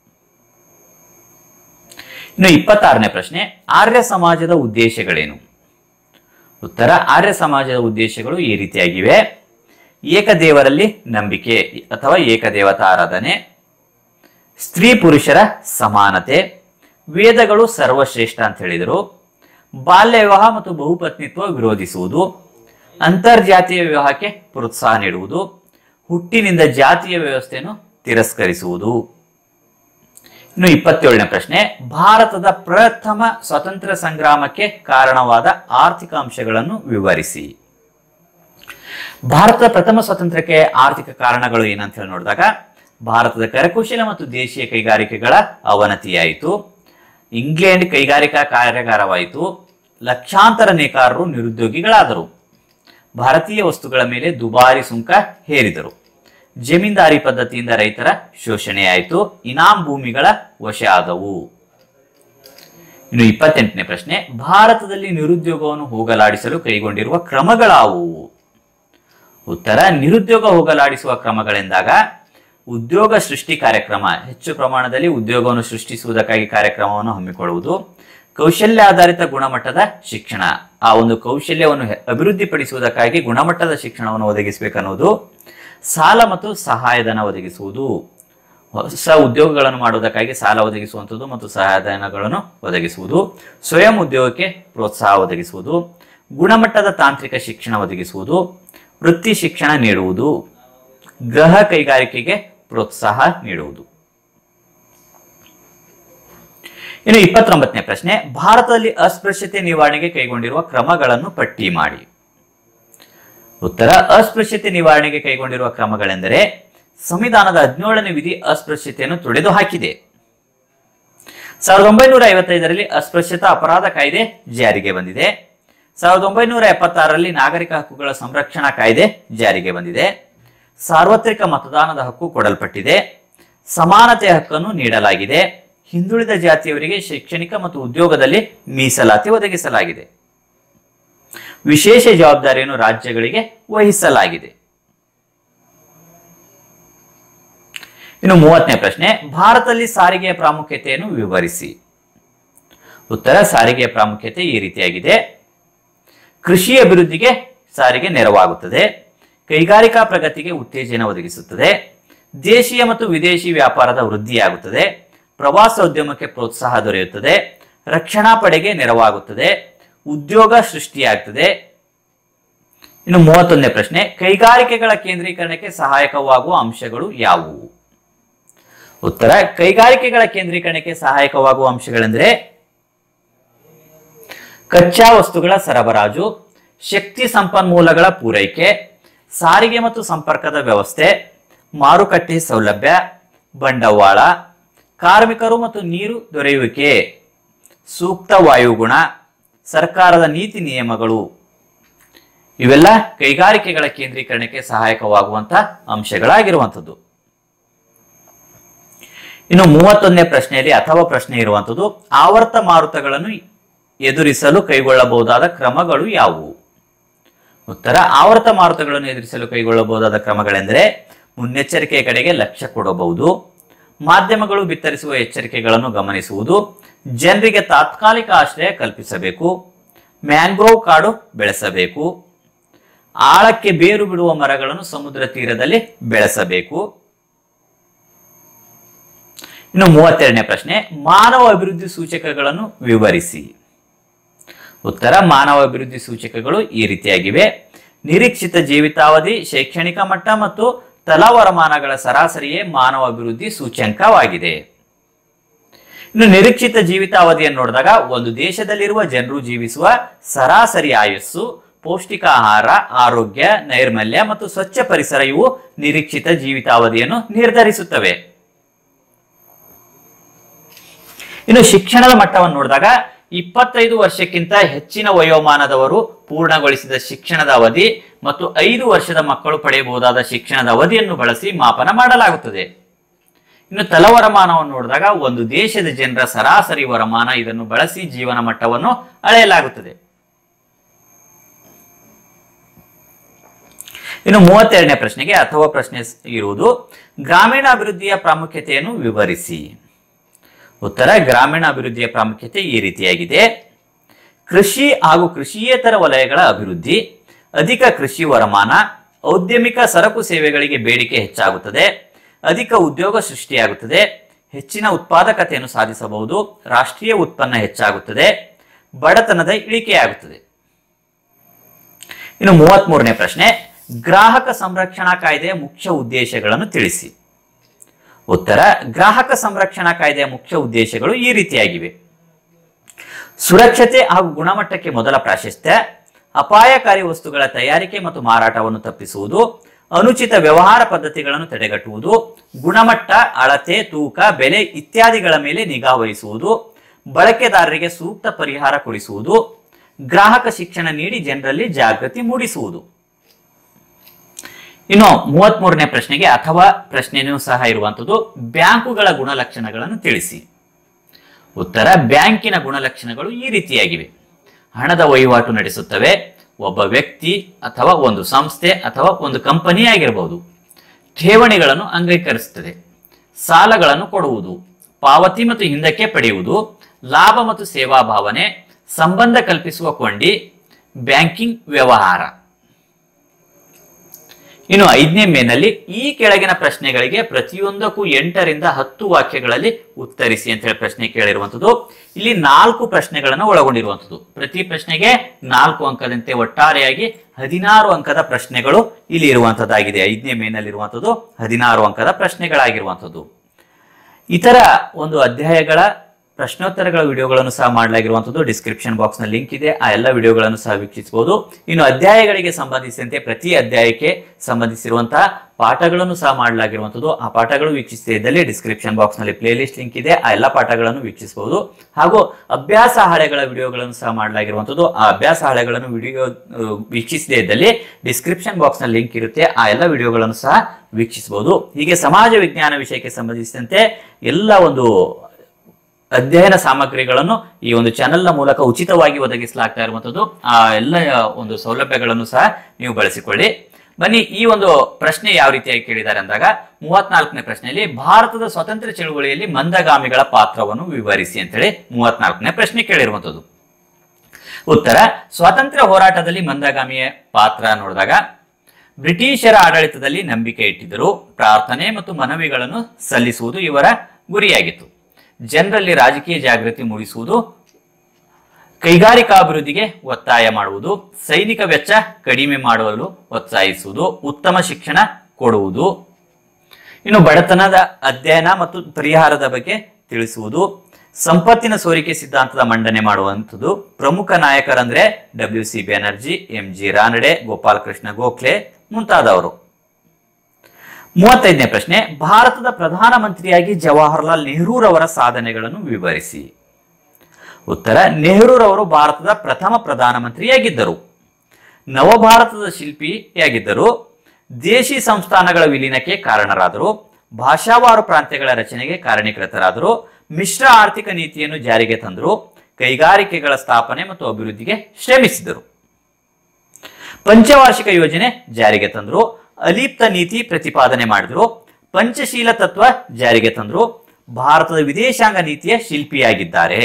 ಇನ್ನು ಇಪ್ಪತ್ತಾರನೇ ಪ್ರಶ್ನೆ ಆರ್ಯ ಸಮಾಜದ ಉದ್ದೇಶಗಳೇನು ಉತ್ತರ ಆರ್ಯ ಸಮಾಜದ ಉದ್ದೇಶಗಳು ಈ ರೀತಿಯಾಗಿವೆ ಏಕದೇವರಲ್ಲಿ ನಂಬಿಕೆ ಅಥವಾ ಏಕದೇವತಾ ಆರಾಧನೆ ಸ್ತ್ರೀ ಪುರುಷರ ಸಮಾನತೆ ವೇದಗಳು ಸರ್ವಶ್ರೇಷ್ಠ ಅಂತ ಹೇಳಿದರು ಬಾಲ್ಯ ವಿವಾಹ ಮತ್ತು ಬಹುಪತ್ನಿತ್ವ ವಿರೋಧಿಸುವುದು ಅಂತರ್ಜಾತೀಯ ವಿವಾಹಕ್ಕೆ ಪ್ರೋತ್ಸಾಹ ನೀಡುವುದು ಹುಟ್ಟಿನಿಂದ ಜಾತಿಯ ವ್ಯವಸ್ಥೆಯನ್ನು ತಿರಸ್ಕರಿಸುವುದು ಇನ್ನು ಇಪ್ಪತ್ತೇಳನೇ ಪ್ರಶ್ನೆ ಭಾರತದ ಪ್ರಥಮ ಸ್ವಾತಂತ್ರ್ಯ ಸಂಗ್ರಾಮಕ್ಕೆ ಕಾರಣವಾದ ಆರ್ಥಿಕ ಅಂಶಗಳನ್ನು ವಿವರಿಸಿ ಭಾರತದ ಪ್ರಥಮ ಸ್ವಾತಂತ್ರ್ಯಕ್ಕೆ ಆರ್ಥಿಕ ಕಾರಣಗಳು ಏನಂತ ಹೇಳಿ ನೋಡಿದಾಗ ಭಾರತದ ಕರಕುಶಲ ಮತ್ತು ದೇಶೀಯ ಕೈಗಾರಿಕೆಗಳ ಅವನತಿಯಾಯಿತು ಇಂಗ್ಲೆಂಡ್ ಕೈಗಾರಿಕಾ ಕಾರ್ಯಾಗಾರವಾಯಿತು ಲಕ್ಷಾಂತರ ನೇಕಾರರು ನಿರುದ್ಯೋಗಿಗಳಾದರು ಭಾರತೀಯ ವಸ್ತುಗಳ ಮೇಲೆ ದುಬಾರಿ ಸುಂಕ ಹೇರಿದರು ಜಮೀನ್ದಾರಿ ಪದ್ಧತಿಯಿಂದ ರೈತರ ಶೋಷಣೆಯಾಯಿತು ಇನಾಂ ಭೂಮಿಗಳ ವಶ ಆದವು ಇನ್ನು ಇಪ್ಪತ್ತೆಂಟನೇ ಪ್ರಶ್ನೆ ಭಾರತದಲ್ಲಿ ನಿರುದ್ಯೋಗವನ್ನು ಹೋಗಲಾಡಿಸಲು ಕೈಗೊಂಡಿರುವ ಕ್ರಮಗಳಾವುವು ಉತ್ತರ ನಿರುದ್ಯೋಗ ಹೋಗಲಾಡಿಸುವ ಕ್ರಮಗಳೆಂದಾಗ ಉದ್ಯೋಗ ಸೃಷ್ಟಿ ಕಾರ್ಯಕ್ರಮ ಹೆಚ್ಚು ಪ್ರಮಾಣದಲ್ಲಿ ಉದ್ಯೋಗವನ್ನು ಸೃಷ್ಟಿಸುವುದಕ್ಕಾಗಿ ಕಾರ್ಯಕ್ರಮವನ್ನು ಹಮ್ಮಿಕೊಳ್ಳುವುದು ಕೌಶಲ್ಯ ಆಧಾರಿತ ಗುಣಮಟ್ಟದ ಶಿಕ್ಷಣ ಆ ಒಂದು ಕೌಶಲ್ಯವನ್ನು ಹೆ- ಅಭಿವೃದ್ಧಿಪಡಿಸುವುದಕ್ಕಾಗಿ ಗುಣಮಟ್ಟದ ಶಿಕ್ಷಣವನ್ನು ಒದಗಿಸಬೇಕನ್ನುವುದು ಸಾಲ ಮತ್ತು ಸಹಾಯಧನ ಒದಗಿಸುವುದು ಹೊಸ ಉದ್ಯೋಗಗಳನ್ನು ಮಾಡುವುದಕ್ಕಾಗಿ ಸಾಲ ಒದಗಿಸುವಂಥದ್ದು ಮತ್ತು ಸಹಾಯಧನಗಳನ್ನು ಒದಗಿಸುವುದು ಸ್ವಯಂ ಉದ್ಯೋಗಕ್ಕೆ ಪ್ರೋತ್ಸಾಹ ಒದಗಿಸುವುದು ಗುಣಮಟ್ಟದ ತಾಂತ್ರಿಕ ಶಿಕ್ಷಣ ಒದಗಿಸುವುದು ವೃತ್ತಿ ಶಿಕ್ಷಣ ನೀಡುವುದು ಗೃಹ ಕೈಗಾರಿಕೆಗೆ ಪ್ರೋತ್ಸಾಹ ನೀಡುವುದು ಇನ್ನು ಇಪ್ಪತ್ತೊಂಬತ್ತನೇ ಪ್ರಶ್ನೆ ಭಾರತದಲ್ಲಿ ಅಸ್ಪೃಶ್ಯತೆ ನಿವಾರಣೆಗೆ ಕೈಗೊಂಡಿರುವ ಕ್ರಮಗಳನ್ನು ಪಟ್ಟಿ ಮಾಡಿ ಉತ್ತರ ಅಸ್ಪೃಶ್ಯತೆ ನಿವಾರಣೆಗೆ ಕೈಗೊಂಡಿರುವ ಕ್ರಮಗಳೆಂದರೆ ಸಂವಿಧಾನದ ಹದಿನೇಳನೇ ವಿಧಿ ಅಸ್ಪೃಶ್ಯತೆಯನ್ನು ತೊಡೆದು ಹಾಕಿದೆ ಸಾವಿರದ ಒಂಬೈನೂರ ಐವತ್ತೈದರಲ್ಲಿ ಅಸ್ಪೃಶ್ಯತಾ ಅಪರಾಧ ಕಾಯ್ದೆ ಜಾರಿಗೆ ಬಂದಿದೆ ಸಾವಿರದ ಒಂಬೈನೂರ ಎಪ್ಪತ್ತಾರರಲ್ಲಿ ನಾಗರಿಕ ಹಕ್ಕುಗಳ ಸಂರಕ್ಷಣಾ ಕಾಯ್ದೆ ಜಾರಿಗೆ ಬಂದಿದೆ ಸಾರ್ವತ್ರಿಕ ಮತದಾನದ ಹಕ್ಕು ಕೊಡಲ್ಪಟ್ಟಿದೆ ಸಮಾನತೆ ಹಕ್ಕನ್ನು ನೀಡಲಾಗಿದೆ ಹಿಂದುಳಿದ ಜಾತಿಯವರಿಗೆ ಶೈಕ್ಷಣಿಕ ಮತ್ತು ಉದ್ಯೋಗದಲ್ಲಿ ಮೀಸಲಾತಿ ಒದಗಿಸಲಾಗಿದೆ ವಿಶೇಷ ಜವಾಬ್ದಾರಿಯನ್ನು ರಾಜ್ಯಗಳಿಗೆ ವಹಿಸಲಾಗಿದೆ ಇನ್ನು ಮೂವತ್ತನೇ ಪ್ರಶ್ನೆ ಭಾರತದಲ್ಲಿ ಸಾರಿಗೆಯ ಪ್ರಾಮುಖ್ಯತೆಯನ್ನು ವಿವರಿಸಿ ಉತ್ತರ ಸಾರಿಗೆಯ ಪ್ರಾಮುಖ್ಯತೆ ಈ ರೀತಿಯಾಗಿದೆ ಕೃಷಿ ಅಭಿವೃದ್ಧಿಗೆ ಸಾರಿಗೆ ನೆರವಾಗುತ್ತದೆ ಕೈಗಾರಿಕಾ ಪ್ರಗತಿಗೆ ಉತ್ತೇಜನ ಒದಗಿಸುತ್ತದೆ ದೇಶೀಯ ಮತ್ತು ವಿದೇಶಿ ವ್ಯಾಪಾರದ ವೃದ್ಧಿಯಾಗುತ್ತದೆ ಪ್ರವಾಸೋದ್ಯಮಕ್ಕೆ ಪ್ರೋತ್ಸಾಹ ದೊರೆಯುತ್ತದೆ ರಕ್ಷಣಾ ಪಡೆಗೆ ನೆರವಾಗುತ್ತದೆ ಉದ್ಯೋಗ ಸೃಷ್ಟಿಯಾಗ್ತದೆ ಇನ್ನು ಮೂವತ್ತೊಂದನೇ ಪ್ರಶ್ನೆ ಕೈಗಾರಿಕೆಗಳ ಕೇಂದ್ರೀಕರಣಕ್ಕೆ ಸಹಾಯಕವಾಗುವ ಅಂಶಗಳು ಯಾವುವು ಉತ್ತರ ಕೈಗಾರಿಕೆಗಳ ಕೇಂದ್ರೀಕರಣಕ್ಕೆ ಸಹಾಯಕವಾಗುವ ಅಂಶಗಳೆಂದರೆ ಕಚ್ಚಾ ವಸ್ತುಗಳ ಸರಬರಾಜು ಶಕ್ತಿ ಸಂಪನ್ಮೂಲಗಳ ಪೂರೈಕೆ ಸಾರಿಗೆ ಮತ್ತು ಸಂಪರ್ಕದ ವ್ಯವಸ್ಥೆ ಮಾರುಕಟ್ಟೆ ಸೌಲಭ್ಯ ಬಂಡವಾಳ ಕಾರ್ಮಿಕರು ಮತ್ತು ನೀರು ದೊರೆಯುವಿಕೆ ಸೂಕ್ತ ವಾಯುಗುಣ ಸರ್ಕಾರದ ನೀತಿ ನಿಯಮಗಳು ಇವೆಲ್ಲ ಕೈಗಾರಿಕೆಗಳ ಕೇಂದ್ರೀಕರಣಕ್ಕೆ ಸಹಾಯಕವಾಗುವಂತ ಅಂಶಗಳಾಗಿರುವಂಥದ್ದು ಇನ್ನು ಮೂವತ್ತೊಂದನೇ ಪ್ರಶ್ನೆಯಲ್ಲಿ ಅಥವಾ ಪ್ರಶ್ನೆ ಇರುವಂಥದ್ದು ಆವರ್ತ ಮಾರುತಗಳನ್ನು ಎದುರಿಸಲು ಕೈಗೊಳ್ಳಬಹುದಾದ ಕ್ರಮಗಳು ಯಾವುವು ಉತ್ತರ ಆವರ್ತ ಮಾರುತಗಳನ್ನು ಎದುರಿಸಲು ಕೈಗೊಳ್ಳಬಹುದಾದ ಕ್ರಮಗಳೆಂದರೆ ಮುನ್ನೆಚ್ಚರಿಕೆಯ ಕಡೆಗೆ ಲಕ್ಷ್ಯ ಕೊಡಬಹುದು ಮಾಧ್ಯಮಗಳು ಬಿತ್ತರಿಸುವ ಎಚ್ಚರಿಕೆಗಳನ್ನು ಗಮನಿಸುವುದು ಜನರಿಗೆ ತಾತ್ಕಾಲಿಕ ಆಶ್ರಯ ಕಲ್ಪಿಸಬೇಕು ಮ್ಯಾಂಗ್ರೋವ್ ಕಾಡು ಬೆಳೆಸಬೇಕು ಆಳಕ್ಕೆ ಬೇರು ಬಿಡುವ ಮರಗಳನ್ನು ಸಮುದ್ರ ತೀರದಲ್ಲಿ ಬೆಳೆಸಬೇಕು ಇನ್ನು ಮೂವತ್ತೆರಡನೇ ಪ್ರಶ್ನೆ ಮಾನವ ಅಭಿವೃದ್ಧಿ ಸೂಚಕಗಳನ್ನು ವಿವರಿಸಿ ಉತ್ತರ ಮಾನವ ಅಭಿವೃದ್ಧಿ ಸೂಚಕಗಳು ಈ ರೀತಿಯಾಗಿವೆ ನಿರೀಕ್ಷಿತ ಜೀವಿತಾವಧಿ ಶೈಕ್ಷಣಿಕ ಮಟ್ಟ ಮತ್ತು ತಲಾವರಮಾನಗಳ ಸರಾಸರಿಯೇ ಮಾನವ ಅಭಿವೃದ್ಧಿ ಸೂಚ್ಯಂಕವಾಗಿದೆ ಇನ್ನು ನಿರೀಕ್ಷಿತ ಜೀವಿತಾವಧಿಯನ್ನು ನೋಡಿದಾಗ ಒಂದು ದೇಶದಲ್ಲಿರುವ ಜನರು ಜೀವಿಸುವ ಸರಾಸರಿ ಆಯಸ್ಸು ಪೌಷ್ಟಿಕ ಆಹಾರ ಆರೋಗ್ಯ ನೈರ್ಮಲ್ಯ ಮತ್ತು ಸ್ವಚ್ಛ ಪರಿಸರ ಇವು ನಿರೀಕ್ಷಿತ ಜೀವಿತಾವಧಿಯನ್ನು ನಿರ್ಧರಿಸುತ್ತವೆ ಇನ್ನು ಶಿಕ್ಷಣದ ಮಟ್ಟವನ್ನು ನೋಡಿದಾಗ ಇಪ್ಪತ್ತೈದು ವರ್ಷಕ್ಕಿಂತ ಹೆಚ್ಚಿನ ವಯೋಮಾನದವರು ಪೂರ್ಣಗೊಳಿಸಿದ ಶಿಕ್ಷಣದ ಅವಧಿ ಮತ್ತು ಐದು ವರ್ಷದ ಮಕ್ಕಳು ಪಡೆಯಬಹುದಾದ ಶಿಕ್ಷಣದ ಅವಧಿಯನ್ನು ಬಳಸಿ ಮಾಪನ ಮಾಡಲಾಗುತ್ತದೆ ಇನ್ನು ತಲವರಮಾನವನ್ನು ನೋಡಿದಾಗ ಒಂದು ದೇಶದ ಜನರ ಸರಾಸರಿ ವರಮಾನ ಇದನ್ನು ಬಳಸಿ ಜೀವನ ಮಟ್ಟವನ್ನು ಅಳೆಯಲಾಗುತ್ತದೆ ಇನ್ನು ಮೂವತ್ತೆರಡನೇ ಪ್ರಶ್ನೆಗೆ ಅಥವಾ ಪ್ರಶ್ನೆ ಇರುವುದು ಗ್ರಾಮೀಣಾಭಿವೃದ್ಧಿಯ ಪ್ರಾಮುಖ್ಯತೆಯನ್ನು ವಿವರಿಸಿ ಉತ್ತರ ಗ್ರಾಮೀಣ ಅಭಿವೃದ್ಧಿಯ ಪ್ರಾಮುಖ್ಯತೆ ಈ ರೀತಿಯಾಗಿದೆ ಕೃಷಿ ಹಾಗೂ ಕೃಷಿಯೇತರ ವಲಯಗಳ ಅಭಿವೃದ್ಧಿ ಅಧಿಕ ಕೃಷಿ ವರಮಾನ ಔದ್ಯಮಿಕ ಸರಕು ಸೇವೆಗಳಿಗೆ ಬೇಡಿಕೆ ಹೆಚ್ಚಾಗುತ್ತದೆ ಅಧಿಕ ಉದ್ಯೋಗ ಸೃಷ್ಟಿಯಾಗುತ್ತದೆ ಹೆಚ್ಚಿನ ಉತ್ಪಾದಕತೆಯನ್ನು ಸಾಧಿಸಬಹುದು ರಾಷ್ಟ್ರೀಯ ಉತ್ಪನ್ನ ಹೆಚ್ಚಾಗುತ್ತದೆ ಬಡತನದ ಇಳಿಕೆಯಾಗುತ್ತದೆ ಇನ್ನು ಮೂವತ್ತ್ ಮೂರನೇ ಪ್ರಶ್ನೆ ಗ್ರಾಹಕ ಸಂರಕ್ಷಣಾ ಕಾಯ್ದೆಯ ಮುಖ್ಯ ಉದ್ದೇಶಗಳನ್ನು ತಿಳಿಸಿ ಉತ್ತರ ಗ್ರಾಹಕ ಸಂರಕ್ಷಣಾ ಕಾಯ್ದೆಯ ಮುಖ್ಯ ಉದ್ದೇಶಗಳು ಈ ರೀತಿಯಾಗಿವೆ ಸುರಕ್ಷತೆ ಹಾಗೂ ಗುಣಮಟ್ಟಕ್ಕೆ ಮೊದಲ ಪ್ರಾಶಸ್ತ್ಯ ಅಪಾಯಕಾರಿ ವಸ್ತುಗಳ ತಯಾರಿಕೆ ಮತ್ತು ಮಾರಾಟವನ್ನು ತಪ್ಪಿಸುವುದು ಅನುಚಿತ ವ್ಯವಹಾರ ಪದ್ಧತಿಗಳನ್ನು ತಡೆಗಟ್ಟುವುದು ಗುಣಮಟ್ಟ ಅಳತೆ ತೂಕ ಬೆಲೆ ಇತ್ಯಾದಿಗಳ ಮೇಲೆ ನಿಗಾ ವಹಿಸುವುದು ಬಳಕೆದಾರರಿಗೆ ಸೂಕ್ತ ಪರಿಹಾರ ಕೊಡಿಸುವುದು ಗ್ರಾಹಕ ಶಿಕ್ಷಣ ನೀಡಿ ಜನರಲ್ಲಿ ಜಾಗೃತಿ ಮೂಡಿಸುವುದು ಇನ್ನು ಮೂವತ್ತ್ ಮೂರನೇ ಪ್ರಶ್ನೆಗೆ ಅಥವಾ ಪ್ರಶ್ನೆಯೂ ಸಹ ಇರುವಂತದ್ದು ಬ್ಯಾಂಕುಗಳ ಗುಣಲಕ್ಷಣಗಳನ್ನು ತಿಳಿಸಿ ಉತ್ತರ ಬ್ಯಾಂಕಿನ ಗುಣಲಕ್ಷಣಗಳು ಈ ರೀತಿಯಾಗಿವೆ ಹಣದ ವಹಿವಾಟು ನಡೆಸುತ್ತವೆ ಒಬ್ಬ ವ್ಯಕ್ತಿ ಅಥವಾ ಒಂದು ಸಂಸ್ಥೆ ಅಥವಾ ಒಂದು ಕಂಪನಿ ಆಗಿರಬಹುದು ಠೇವಣಿಗಳನ್ನು ಅಂಗೀಕರಿಸುತ್ತದೆ ಸಾಲಗಳನ್ನು ಕೊಡುವುದು ಪಾವತಿ ಮತ್ತು ಹಿಂದಕ್ಕೆ ಪಡೆಯುವುದು ಲಾಭ ಮತ್ತು ಸೇವಾ ಭಾವನೆ ಸಂಬಂಧ ಕಲ್ಪಿಸುವ ಕೊಂಡಿ ಬ್ಯಾಂಕಿಂಗ್ ವ್ಯವಹಾರ ಇನ್ನು ಐದನೇ ಮೇನಲ್ಲಿ ಈ ಕೆಳಗಿನ ಪ್ರಶ್ನೆಗಳಿಗೆ ಪ್ರತಿಯೊಂದಕ್ಕೂ ಎಂಟರಿಂದ ಹತ್ತು ವಾಕ್ಯಗಳಲ್ಲಿ ಉತ್ತರಿಸಿ ಅಂತ ಹೇಳಿ ಪ್ರಶ್ನೆ ಕೇಳಿರುವಂತದ್ದು ಇಲ್ಲಿ ನಾಲ್ಕು ಪ್ರಶ್ನೆಗಳನ್ನು ಒಳಗೊಂಡಿರುವಂತದ್ದು ಪ್ರತಿ ಪ್ರಶ್ನೆಗೆ ನಾಲ್ಕು ಅಂಕದಂತೆ ಒಟ್ಟಾರೆಯಾಗಿ ಹದಿನಾರು ಅಂಕದ ಪ್ರಶ್ನೆಗಳು ಇಲ್ಲಿ ಇರುವಂತದ್ದಾಗಿದೆ ಐದನೇ ಮೇನಲ್ಲಿ ಇರುವಂತದ್ದು ಹದಿನಾರು ಅಂಕದ ಪ್ರಶ್ನೆಗಳಾಗಿರುವಂತದ್ದು ಇತರ ಒಂದು ಅಧ್ಯಾಯಗಳ ಪ್ರಶ್ನೋತ್ತರಗಳ ವಿಡಿಯೋಗಳನ್ನು ಸಹ ಮಾಡಲಾಗಿರುವಂಥದ್ದು ಡಿಸ್ಕ್ರಿಪ್ಷನ್ ಬಾಕ್ಸ್ ನ ಲಿಂಕ್ ಇದೆ ಆ ಎಲ್ಲ ವಿಡಿಯೋಗಳನ್ನು ಸಹ ವೀಕ್ಷಿಸಬಹುದು ಇನ್ನು ಅಧ್ಯಾಯಗಳಿಗೆ ಸಂಬಂಧಿಸಿದಂತೆ ಪ್ರತಿ ಅಧ್ಯಾಯಕ್ಕೆ ಸಂಬಂಧಿಸಿರುವಂತಹ ಪಾಠಗಳನ್ನು ಸಹ ಮಾಡಲಾಗಿರುವಂಥದ್ದು ಆ ಪಾಠಗಳು ವೀಕ್ಷಿಸದೇ ಇದ್ದಲ್ಲಿ ಡಿಸ್ಕ್ರಿಪ್ಷನ್ ಬಾಕ್ಸ್ ನಲ್ಲಿ ಪ್ಲೇ ಲಿಸ್ಟ್ ಲಿಂಕ್ ಇದೆ ಆ ಎಲ್ಲ ಪಾಠಗಳನ್ನು ವೀಕ್ಷಿಸಬಹುದು ಹಾಗೂ ಅಭ್ಯಾಸ ಹಾಳೆಗಳ ವಿಡಿಯೋಗಳನ್ನು ಸಹ ಮಾಡಲಾಗಿರುವಂಥದ್ದು ಆ ಅಭ್ಯಾಸ ಹಾಳೆಗಳನ್ನು ವಿಡಿಯೋ ವೀಕ್ಷಿಸದೇ ಇದ್ದಲ್ಲಿ ಡಿಸ್ಕ್ರಿಪ್ಷನ್ ಬಾಕ್ಸ್ ನ ಲಿಂಕ್ ಇರುತ್ತೆ ಆ ಎಲ್ಲ ವಿಡಿಯೋಗಳನ್ನು ಸಹ ವೀಕ್ಷಿಸಬಹುದು ಹೀಗೆ ಸಮಾಜ ವಿಜ್ಞಾನ ವಿಷಯಕ್ಕೆ ಸಂಬಂಧಿಸಿದಂತೆ ಎಲ್ಲ ಒಂದು ಅಧ್ಯಯನ ಸಾಮಗ್ರಿಗಳನ್ನು ಈ ಒಂದು ಚಾನೆಲ್ನ ಮೂಲಕ ಉಚಿತವಾಗಿ ಒದಗಿಸಲಾಗ್ತಾ ಇರುವಂತದ್ದು ಆ ಎಲ್ಲ ಒಂದು ಸೌಲಭ್ಯಗಳನ್ನು ಸಹ ನೀವು ಬಳಸಿಕೊಳ್ಳಿ ಬನ್ನಿ ಈ ಒಂದು ಪ್ರಶ್ನೆ ಯಾವ ರೀತಿಯಾಗಿ ಕೇಳಿದ್ದಾರೆ ಅಂದಾಗ ಮೂವತ್ನಾಲ್ಕನೇ ಪ್ರಶ್ನೆಯಲ್ಲಿ ಭಾರತದ ಸ್ವತಂತ್ರ ಚಳುವಳಿಯಲ್ಲಿ ಮಂದಗಾಮಿಗಳ ಪಾತ್ರವನ್ನು ವಿವರಿಸಿ ಅಂತೇಳಿ ಮೂವತ್ನಾಲ್ಕನೇ ಪ್ರಶ್ನೆ ಕೇಳಿರುವಂತದ್ದು ಉತ್ತರ ಸ್ವಾತಂತ್ರ್ಯ ಹೋರಾಟದಲ್ಲಿ ಮಂದಗಾಮಿಯ ಪಾತ್ರ ನೋಡಿದಾಗ ಬ್ರಿಟಿಷರ ಆಡಳಿತದಲ್ಲಿ ನಂಬಿಕೆ ಇಟ್ಟಿದ್ದರು ಪ್ರಾರ್ಥನೆ ಮತ್ತು ಮನವಿಗಳನ್ನು ಸಲ್ಲಿಸುವುದು ಇವರ ಗುರಿಯಾಗಿತ್ತು ಜನರಲ್ಲಿ ರಾಜಕೀಯ ಜಾಗೃತಿ ಮೂಡಿಸುವುದು ಕೈಗಾರಿಕಾಭಿವೃದ್ಧಿಗೆ ಒತ್ತಾಯ ಮಾಡುವುದು ಸೈನಿಕ ವೆಚ್ಚ ಕಡಿಮೆ ಮಾಡಲು ಒತ್ತಾಯಿಸುವುದು ಉತ್ತಮ ಶಿಕ್ಷಣ ಕೊಡುವುದು ಇನ್ನು ಬಡತನದ ಅಧ್ಯಯನ ಮತ್ತು ಪರಿಹಾರದ ಬಗ್ಗೆ ತಿಳಿಸುವುದು ಸಂಪತ್ತಿನ ಸೋರಿಕೆ ಸಿದ್ಧಾಂತದ ಮಂಡನೆ ಮಾಡುವಂಥದ್ದು ಪ್ರಮುಖ ನಾಯಕರಂದ್ರೆ W C Banerjee M G Ranade Gopalakrishna Gokhale ಮುಂತಾದವರು ಮೂವತ್ತೈದನೇ ಪ್ರಶ್ನೆ ಭಾರತದ ಪ್ರಧಾನಮಂತ್ರಿಯಾಗಿ ಜವಾಹರ್ಲಾಲ್ ನೆಹರೂರವರ ಸಾಧನೆಗಳನ್ನು ವಿವರಿಸಿ ಉತ್ತರ ನೆಹರೂರವರು ಭಾರತದ ಪ್ರಥಮ ಪ್ರಧಾನಮಂತ್ರಿಯಾಗಿದ್ದರು ನವಭಾರತದ ಶಿಲ್ಪಿಯಾಗಿದ್ದರು ದೇಶಿ ಸಂಸ್ಥಾನಗಳ ವಿಲೀನಕ್ಕೆ ಕಾರಣರಾದರು ಭಾಷಾವಾರು ಪ್ರಾಂತ್ಯಗಳ ರಚನೆಗೆ ಕಾರಣೀಕೃತರಾದರು ಮಿಶ್ರ ಆರ್ಥಿಕ ನೀತಿಯನ್ನು ಜಾರಿಗೆ ತಂದರು ಕೈಗಾರಿಕೆಗಳ ಸ್ಥಾಪನೆ ಮತ್ತು ಅಭಿವೃದ್ಧಿಗೆ ಶ್ರಮಿಸಿದರು ಪಂಚವಾರ್ಷಿಕ ಯೋಜನೆ ಜಾರಿಗೆ ತಂದರು ಅಲಿಪ್ತ ನೀತಿ ಪ್ರತಿಪಾದನೆ ಮಾಡಿದ್ರು ಪಂಚಶೀಲ ತತ್ವ ಜಾರಿಗೆ ತಂದರು ಭಾರತದ ವಿದೇಶಾಂಗ ನೀತಿಯ ಶಿಲ್ಪಿಯಾಗಿದ್ದಾರೆ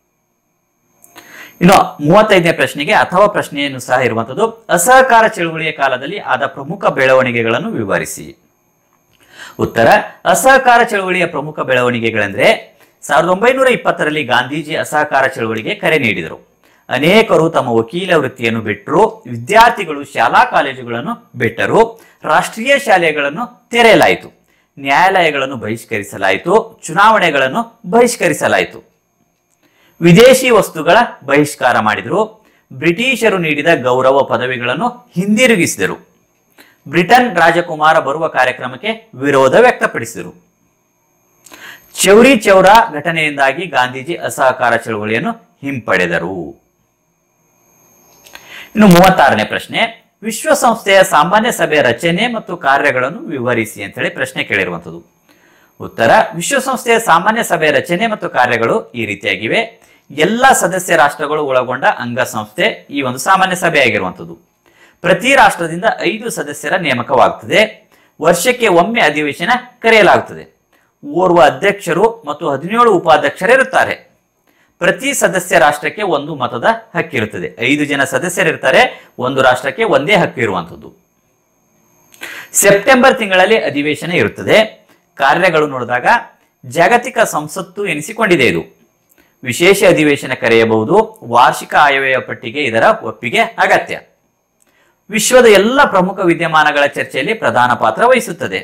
ಇನ್ನು ಮೂವತ್ತೈದನೇ ಪ್ರಶ್ನೆಗೆ ಅಥವಾ ಪ್ರಶ್ನೆಯನ್ನು ಸಹ ಇರುವಂತದ್ದು ಅಸಹಕಾರ ಚಳುವಳಿಯ ಕಾಲದಲ್ಲಿ ಆದ ಪ್ರಮುಖ ಬೆಳವಣಿಗೆಗಳನ್ನು ವಿವರಿಸಿ ಉತ್ತರ ಅಸಹಕಾರ ಚಳವಳಿಯ ಪ್ರಮುಖ ಬೆಳವಣಿಗೆಗಳೆಂದ್ರೆ ಸಾವಿರದ ಒಂಬೈನೂರ ಇಪ್ಪತ್ತರಲ್ಲಿ ಗಾಂಧೀಜಿ ಅಸಹಕಾರ ಚಳವಳಿಗೆ ಕರೆ ನೀಡಿದರು ಅನೇಕರು ತಮ್ಮ ವಕೀಲ ವೃತ್ತಿಯನ್ನು ಬಿಟ್ಟರು ವಿದ್ಯಾರ್ಥಿಗಳು ಶಾಲಾ ಕಾಲೇಜುಗಳನ್ನು ಬಿಟ್ಟರು ರಾಷ್ಟ್ರೀಯ ಶಾಲೆಗಳನ್ನು ತೆರೆಯಲಾಯಿತು ನ್ಯಾಯಾಲಯಗಳನ್ನು ಬಹಿಷ್ಕರಿಸಲಾಯಿತು ಚುನಾವಣೆಗಳನ್ನು ಬಹಿಷ್ಕರಿಸಲಾಯಿತು ವಿದೇಶಿ ವಸ್ತುಗಳ ಬಹಿಷ್ಕಾರ ಮಾಡಿದರು ಬ್ರಿಟಿಷರು ನೀಡಿದ ಗೌರವ ಪದವಿಗಳನ್ನು ಹಿಂದಿರುಗಿಸಿದರು ಬ್ರಿಟನ್ ರಾಜಕುಮಾರ ಬರುವ ಕಾರ್ಯಕ್ರಮಕ್ಕೆ ವಿರೋಧ ವ್ಯಕ್ತಪಡಿಸಿದರು ಚೌರಿ ಚೌರ ಘಟನೆಯಿಂದಾಗಿ ಗಾಂಧೀಜಿ ಅಸಹಕಾರ ಚಳವಳಿಯನ್ನು ಹಿಂಪಡೆದರು ಇನ್ನು ಮೂವತ್ತಾರನೇ ಪ್ರಶ್ನೆ ವಿಶ್ವಸಂಸ್ಥೆಯ ಸಾಮಾನ್ಯ ಸಭೆಯ ರಚನೆ ಮತ್ತು ಕಾರ್ಯಗಳನ್ನು ವಿವರಿಸಿ ಅಂತ ಹೇಳಿ ಪ್ರಶ್ನೆ ಕೇಳಿರುವಂಥದ್ದು ಉತ್ತರ ವಿಶ್ವಸಂಸ್ಥೆಯ ಸಾಮಾನ್ಯ ಸಭೆಯ ರಚನೆ ಮತ್ತು ಕಾರ್ಯಗಳು ಈ ರೀತಿಯಾಗಿವೆ ಎಲ್ಲ ಸದಸ್ಯ ರಾಷ್ಟ್ರಗಳು ಒಳಗೊಂಡ ಅಂಗಸಂಸ್ಥೆ ಈ ಒಂದು ಸಾಮಾನ್ಯ ಸಭೆಯಾಗಿರುವಂಥದ್ದು ಪ್ರತಿ ರಾಷ್ಟ್ರದಿಂದ ಐದು ಸದಸ್ಯರ ನೇಮಕವಾಗುತ್ತದೆ ವರ್ಷಕ್ಕೆ ಒಮ್ಮೆ ಅಧಿವೇಶನ ಕರೆಯಲಾಗುತ್ತದೆ ಓರ್ವ ಅಧ್ಯಕ್ಷರು ಮತ್ತು ಹದಿನೇಳು ಉಪಾಧ್ಯಕ್ಷರಿರುತ್ತಾರೆ ಪ್ರತಿ ಸದಸ್ಯ ರಾಷ್ಟ್ರಕ್ಕೆ ಒಂದು ಮತದ ಹಕ್ಕಿರುತ್ತದೆ ಐದು ಜನ ಸದಸ್ಯರಿರ್ತಾರೆ ಒಂದು ರಾಷ್ಟ್ರಕ್ಕೆ ಒಂದೇ ಹಕ್ಕು ಇರುವಂಥದ್ದು ಸೆಪ್ಟೆಂಬರ್ ತಿಂಗಳಲ್ಲಿ ಅಧಿವೇಶನ ಇರುತ್ತದೆ ಕಾರ್ಯಗಳು ನೋಡಿದಾಗ ಜಾಗತಿಕ ಸಂಸತ್ತು ಎನಿಸಿಕೊಂಡಿದೆ ಇದು ವಿಶೇಷ ಅಧಿವೇಶನ ಕರೆಯಬಹುದು ವಾರ್ಷಿಕ ಆಯವ್ಯಯ ಪಟ್ಟಿಗೆ ಇದರ ಒಪ್ಪಿಗೆ ಅಗತ್ಯ ವಿಶ್ವದ ಎಲ್ಲ ಪ್ರಮುಖ ವಿದ್ಯಮಾನಗಳ ಚರ್ಚೆಯಲ್ಲಿ ಪ್ರಧಾನ ಪಾತ್ರ ವಹಿಸುತ್ತದೆ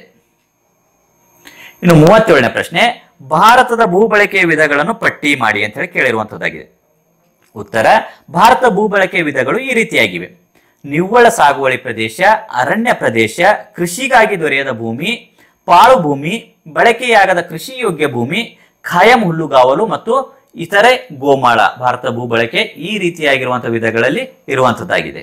ಇನ್ನು ಮೂವತ್ತೇಳನೇ ಪ್ರಶ್ನೆ ಭಾರತದ ಭೂಬಳಕೆಯ ವಿಧಗಳನ್ನು ಪಟ್ಟಿ ಮಾಡಿ ಅಂತ ಹೇಳಿ ಕೇಳಿರುವಂತದ್ದಾಗಿದೆ ಉತ್ತರ ಭಾರತ ಭೂಬಳಕೆಯ ವಿಧಗಳು ಈ ರೀತಿಯಾಗಿವೆ ನಿವ್ವಳ ಸಾಗುವಳಿ ಪ್ರದೇಶ ಅರಣ್ಯ ಪ್ರದೇಶ ಕೃಷಿಗಾಗಿ ದೊರೆಯದ ಭೂಮಿ ಪಾಳು ಭೂಮಿ ಬಳಕೆಯಾಗದ ಕೃಷಿ ಯೋಗ್ಯ ಭೂಮಿ ಖಾಯಂ ಹುಲ್ಲುಗಾವಲು ಮತ್ತು ಇತರೆ ಗೋಮಾಳ ಭಾರತ ಭೂಬಳಕೆ ಈ ರೀತಿಯಾಗಿರುವಂತಹ ವಿಧಗಳಲ್ಲಿ ಇರುವಂತದ್ದಾಗಿದೆ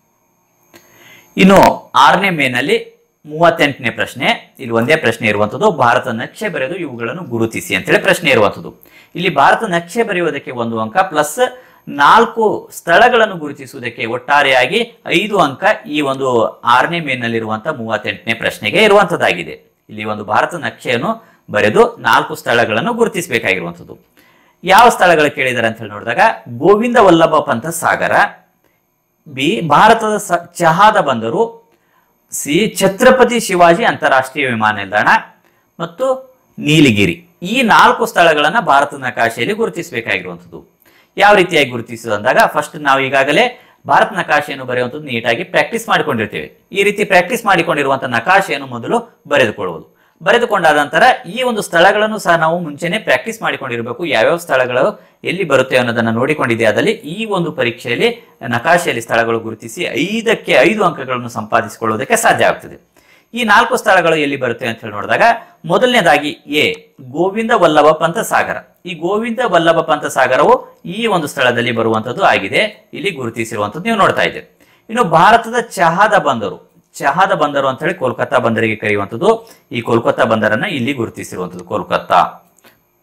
ಇನ್ನು ಆರನೇ ಮೇನಲ್ಲಿ ಮೂವತ್ತೆಂಟನೇ ಪ್ರಶ್ನೆ ಇಲ್ಲಿ ಒಂದೇ ಪ್ರಶ್ನೆ ಇರುವಂಥದ್ದು ಭಾರತ ನಕ್ಷೆ ಬರೆದು ಇವುಗಳನ್ನು ಗುರುತಿಸಿ ಅಂತೇಳಿ ಪ್ರಶ್ನೆ ಇರುವಂಥದ್ದು ಇಲ್ಲಿ ಭಾರತ ನಕ್ಷೆ ಬರೆಯುವುದಕ್ಕೆ ಒಂದು ಅಂಕ ಪ್ಲಸ್ ನಾಲ್ಕು ಸ್ಥಳಗಳನ್ನು ಗುರುತಿಸುವುದಕ್ಕೆ ಒಟ್ಟಾರೆಯಾಗಿ ಐದು ಅಂಕ ಈ ಒಂದು ಆರನೇ ಮೇನಲ್ಲಿರುವಂತಹ ಮೂವತ್ತೆಂಟನೇ ಪ್ರಶ್ನೆಗೆ ಇರುವಂತದ್ದಾಗಿದೆ ಇಲ್ಲಿ ಒಂದು ಭಾರತ ನಕ್ಷೆಯನ್ನು ಬರೆದು ನಾಲ್ಕು ಸ್ಥಳಗಳನ್ನು ಗುರುತಿಸಬೇಕಾಗಿರುವಂಥದ್ದು ಯಾವ ಸ್ಥಳಗಳು ಕೇಳಿದ್ದಾರೆ ಅಂತ ಹೇಳಿ ನೋಡಿದಾಗ ಗೋವಿಂದ ವಲ್ಲಭ ಪಂಥ ಸಾಗರ ಬಿ ಭಾರತದ ಸ- ಚಹಾದ ಬಂದರು ಸಿ ಛತ್ರಪತಿ ಶಿವಾಜಿ ಅಂತಾರಾಷ್ಟ್ರೀಯ ವಿಮಾನ ನಿಲ್ದಾಣ ಮತ್ತು ನೀಲಗಿರಿ ಈ ನಾಲ್ಕು ಸ್ಥಳಗಳನ್ನ ಭಾರತ ನಕಾಶೆಯಲ್ಲಿ ಗುರುತಿಸಬೇಕಾಗಿರುವಂಥದ್ದು ಯಾವ ರೀತಿಯಾಗಿ ಗುರುತಿಸುವುದು ಅಂದಾಗ ಫಸ್ಟ್ ನಾವು ಈಗಾಗಲೇ ಭಾರತ ನಕಾಶೆಯನ್ನು ಬರೆಯುವಂಥದ್ದು ನೀಟಾಗಿ ಪ್ರಾಕ್ಟೀಸ್ ಮಾಡಿಕೊಂಡಿರ್ತೇವೆ ಈ ರೀತಿ ಪ್ರಾಕ್ಟೀಸ್ ಮಾಡಿಕೊಂಡಿರುವಂತಹ ನಕಾಶೆಯನ್ನು ಮೊದಲು ಬರೆದುಕೊಳ್ಳುವುದು ಬರೆದುಕೊಂಡಾದ ನಂತರ ಈ ಒಂದು ಸ್ಥಳಗಳನ್ನು ಸಹ ನಾವು ಮುಂಚೆನೆ ಪ್ರಾಕ್ಟೀಸ್ ಮಾಡಿಕೊಂಡಿರಬೇಕು ಯಾವ್ಯಾವ ಸ್ಥಳಗಳು ಎಲ್ಲಿ ಬರುತ್ತೆ ಅನ್ನೋದನ್ನ ನೋಡಿಕೊಂಡಿದೆ ಅದಲ್ಲಿ ಈ ಒಂದು ಪರೀಕ್ಷೆಯಲ್ಲಿ ನಕಾಶೆಯಲ್ಲಿ ಸ್ಥಳಗಳು ಗುರುತಿಸಿ ಐದಕ್ಕೆ ಐದು ಅಂಕಗಳನ್ನು ಸಂಪಾದಿಸಿಕೊಳ್ಳುವುದಕ್ಕೆ ಸಾಧ್ಯ ಆಗ್ತದೆ ಈ ನಾಲ್ಕು ಸ್ಥಳಗಳು ಎಲ್ಲಿ ಬರುತ್ತೆ ಅಂತ ಹೇಳಿ ನೋಡಿದಾಗ ಮೊದಲನೇದಾಗಿ ಎ ಗೋವಿಂದ ವಲ್ಲಭ ಪಂಥ ಸಾಗರ ಈ ಗೋವಿಂದ ವಲ್ಲಭ ಪಂಥ ಸಾಗರವು ಈ ಒಂದು ಸ್ಥಳದಲ್ಲಿ ಬರುವಂತದ್ದು ಆಗಿದೆ ಇಲ್ಲಿ ಗುರುತಿಸಿರುವಂತದ್ದು ನೀವು ನೋಡ್ತಾ ಇದ್ದೀರಿ ಇನ್ನು ಭಾರತದ ಚಹಾದ ಬಂದರು ಚಹಾದ ಬಂದರು ಅಂತ ಹೇಳಿ ಕೋಲ್ಕತ್ತಾ ಬಂದರಿಗೆ ಕರೆಯುವಂಥದ್ದು ಈ ಕೋಲ್ಕತ್ತಾ ಬಂದರನ್ನ ಇಲ್ಲಿ ಗುರುತಿಸಿರುವಂಥದ್ದು ಕೋಲ್ಕತ್ತಾ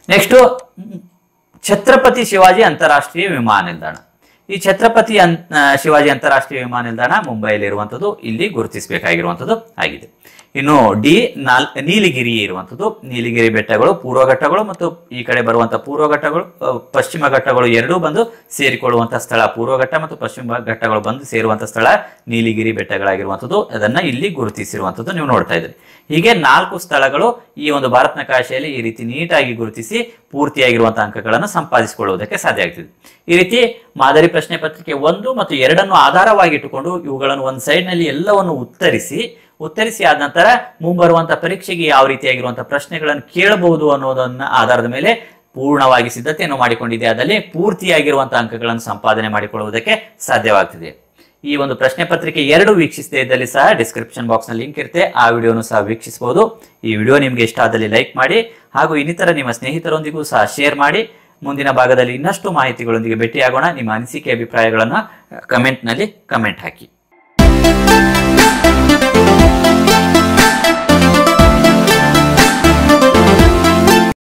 ನೆಕ್ಸ್ಟ್ ಛತ್ರಪತಿ ಶಿವಾಜಿ ಅಂತಾರಾಷ್ಟ್ರೀಯ ವಿಮಾನ ನಿಲ್ದಾಣ ಈ ಛತ್ರಪತಿ ಅನ್ ಆ, ಶಿವಾಜಿ ಅಂತಾರಾಷ್ಟ್ರೀಯ ವಿಮಾನ ನಿಲ್ದಾಣ ಮುಂಬೈಯಲ್ಲಿ ಇಲ್ಲಿ ಗುರುತಿಸಬೇಕಾಗಿರುವಂಥದ್ದು ಆಗಿದೆ ಇನ್ನು ಡಿ ನಾಲ್ ನೀಲಗಿರಿ ಇರುವಂಥದ್ದು ನೀಲಗಿರಿ ಬೆಟ್ಟಗಳು ಪೂರ್ವ ಘಟ್ಟಗಳು ಮತ್ತು ಈ ಕಡೆ ಬರುವಂತಹ ಪೂರ್ವ ಘಟ್ಟಗಳು ಆ, ಪಶ್ಚಿಮ ಘಟ್ಟಗಳು ಎರಡೂ ಬಂದು ಸೇರಿಕೊಳ್ಳುವಂತಹ ಸ್ಥಳ ಪೂರ್ವ ಘಟ್ಟ ಮತ್ತು ಪಶ್ಚಿಮ ಘಟ್ಟಗಳು ಬಂದು ಸೇರುವಂತಹ ಸ್ಥಳ ನೀಲಗಿರಿ ಬೆಟ್ಟಗಳಾಗಿರುವಂಥದ್ದು ಅದನ್ನ ಇಲ್ಲಿ ಗುರುತಿಸಿರುವಂಥದ್ದು ನೀವು ನೋಡ್ತಾ ಇದ್ರಿ ಹೀಗೆ ನಾಲ್ಕು ಸ್ಥಳಗಳು ಈ ಒಂದು ಭಾರತ ನಕಾಶೆಯಲ್ಲಿ ಈ ರೀತಿ ನೀಟಾಗಿ ಗುರುತಿಸಿ ಪೂರ್ತಿಯಾಗಿರುವಂತಹ ಅಂಕಗಳನ್ನು ಸಂಪಾದಿಸಿಕೊಳ್ಳುವುದಕ್ಕೆ ಸಾಧ್ಯ ಆಗ್ತಿದೆ ಈ ರೀತಿ ಮಾದರಿ ಪ್ರಶ್ನೆ ಪತ್ರಿಕೆ ಒಂದು ಮತ್ತು ಎರಡನ್ನು ಆಧಾರವಾಗಿಟ್ಟುಕೊಂಡು ಇವುಗಳನ್ನು ಒಂದು ಸೈಡ್ನಲ್ಲಿ ಎಲ್ಲವನ್ನು ಉತ್ತರಿಸಿ ಉತ್ತರಿಸಿ ಆದ ನಂತರ ಮುಂಬರುವಂತಹ ಪರೀಕ್ಷೆಗೆ ಯಾವ ರೀತಿಯಾಗಿರುವಂತಹ ಪ್ರಶ್ನೆಗಳನ್ನು ಕೇಳಬಹುದು ಅನ್ನೋದನ್ನ ಆಧಾರದ ಮೇಲೆ ಪೂರ್ಣವಾಗಿ ಸಿದ್ಧತೆಯನ್ನು ಮಾಡಿಕೊಂಡಿದೆ ಅದರಲ್ಲಿ ಪೂರ್ತಿಯಾಗಿರುವಂತಹ ಅಂಕಗಳನ್ನು ಸಂಪಾದನೆ ಮಾಡಿಕೊಳ್ಳುವುದಕ್ಕೆ ಸಾಧ್ಯವಾಗ್ತಿದೆ ಈ ಒಂದು ಪ್ರಶ್ನೆ ಪತ್ರಿಕೆ ಎರಡು ವೀಕ್ಷಿಸದೇ ಇದ್ದಲ್ಲಿ ಸಹ ಡಿಸ್ಕ್ರಿಪ್ಷನ್ ಬಾಕ್ಸ್ ನಲ್ಲಿ ಲಿಂಕ್ ಇರುತ್ತೆ ಆ ವಿಡಿಯೋನು ಸಹ ವೀಕ್ಷಿಸಬಹುದು ಈ ವಿಡಿಯೋ ನಿಮಗೆ ಇಷ್ಟ ಆದಲ್ಲಿ ಲೈಕ್ ಮಾಡಿ ಹಾಗೂ ಇನ್ನಿತರ ನಿಮ್ಮ ಸ್ನೇಹಿತರೊಂದಿಗೂ ಸಹ ಶೇರ್ ಮಾಡಿ ಮುಂದಿನ ಭಾಗದಲ್ಲಿ ಇನ್ನಷ್ಟು ಮಾಹಿತಿಗಳೊಂದಿಗೆ ಭೇಟಿಯಾಗೋಣ ನಿಮ್ಮ ಅನಿಸಿಕೆ ಅಭಿಪ್ರಾಯಗಳನ್ನು ಕಮೆಂಟ್ನಲ್ಲಿ ಕಮೆಂಟ್ ಹಾಕಿ